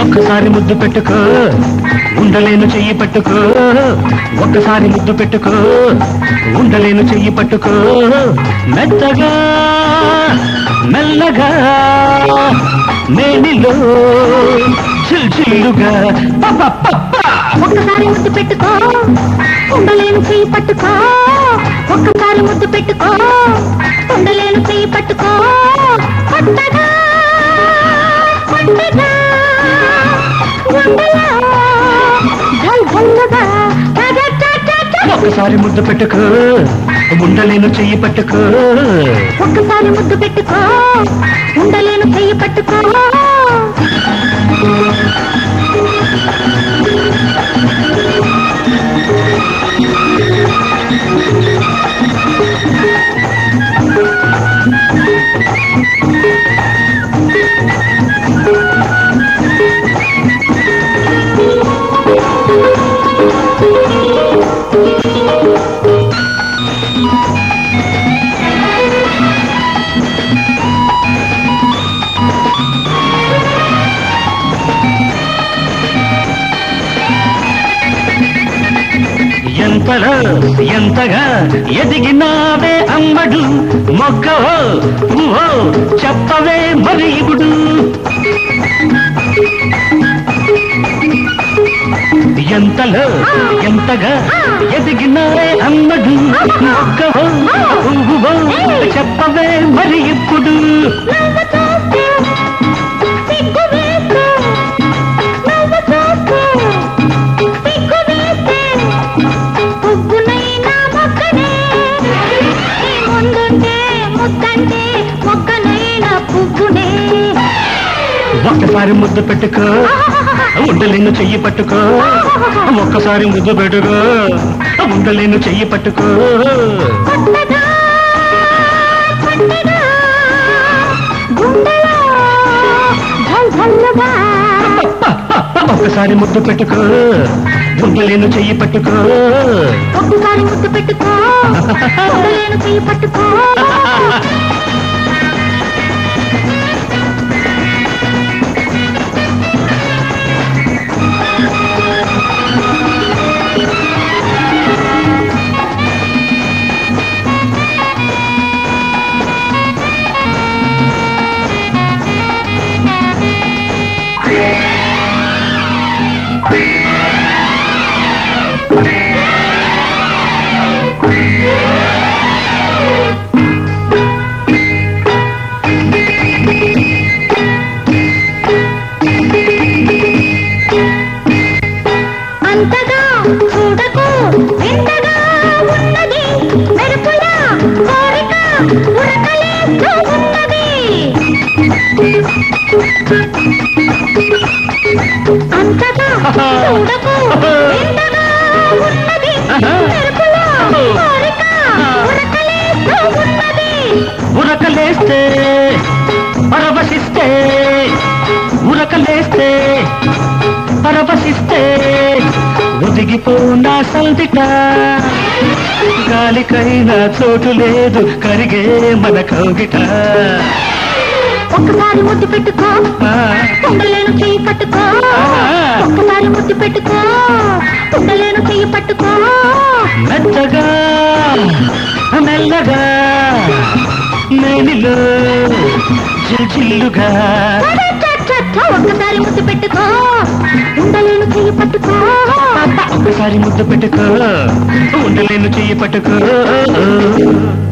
ఒక్కసారి ముద్దు పెట్టుకో ఉండలేను చెయ్యి పట్టుకో ఒక్కసారి ముద్దు పెట్టుకో ఉండలేను చెయ్యి పట్టుకో మెత్తగా మెల్లగా మేనిలో చిల్ చిల్లుగా ఒక్కసారి ముద్దు పెట్టుకో ఉండలేను చెయ్యి పట్టుకో ఒక్కసారి ముద్దు పెట్టుకో ఉండలేను చెయ్యి పట్టుకో కొత్తగా కొత్తగా గుండెలో ఝల్ ఝల్లుగా టా టా టా టా టా. ఒక్కసారి ముద్దు పెట్టుకో ఉండలేను చెయ్యి పట్టుకో ఒక్కసారి ముద్దు పెట్టుకో ఉండలేను చెయ్యి పట్టుకో ఎంతలో ఎంతగా ఎదిగినావే అమ్మడు మొగ్గవో పువ్వో చెప్పవే మరి ఇప్పుడు ఎంతలో ఎంతగా ఎదిగినావే అమ్మడు మొగ్గవో పువ్వో చెప్పవే మరి ఇప్పుడు నవ్వు చూస్తే సిగ్గు వేస్తే నవ్వు చూస్తే సిగ్గు వేస్తే పువ్వునైనా మొక్కనే నీ ముందుంటే ముద్దంటే మొక్కనైనా పువ్వునే ఒక్కసారి ముద్దు పెట్టుకో ఉండలేను చెయ్యి పట్టుకో ఒక్కసారి ముద్దు పెట్టుకో ఉండలేను చెయ్యి పట్టుకో కొత్తగా కొత్తగా గుండెలో ఝల్ ఝల్లుగా ఒక్కసారి ముద్దు పెట్టుకో ఉండలేను చెయ్యి పట్టుకో ఒక్కసారి ముద్దు పెట్టుకో ఉండలేను చెయ్యి పట్టుకో అంతగా చూడకు వింతగా ఉన్నది మెరుపుల కోరిక ఉరకలేస్తూ ఉన్నది అంతగా చూడకు వింతగా ఉన్నది మెరుపుల కోరిక ఉరకలేస్తూ ఉన్నది ఉరకలేస్తే పరవశిస్తే ఉరకలేస్తే పరవశిస్తే ఒదిగిపోనా సందిట గాలికైనా చోటు లేదు కరిగే మన కౌగిట ఒక్కసారి ముద్దు పెట్టుకో ఆ, ఉండలేను చెయ్యి పట్టుకో ఒక్కసారి ముద్దు పెట్టుకో ఉండలేను చెయ్యి పట్టుకో మెత్తగా మెల్లగా నేనిలో చిల్లుగా టటటట, ఒక్కసారి ముద్దు పెట్టుకో ఉండలేను చెయ్యి పట్టుకో ఒకసారి ముద్దు పెట్టుకో ఉండలేను చెయ్యి పట్టుకో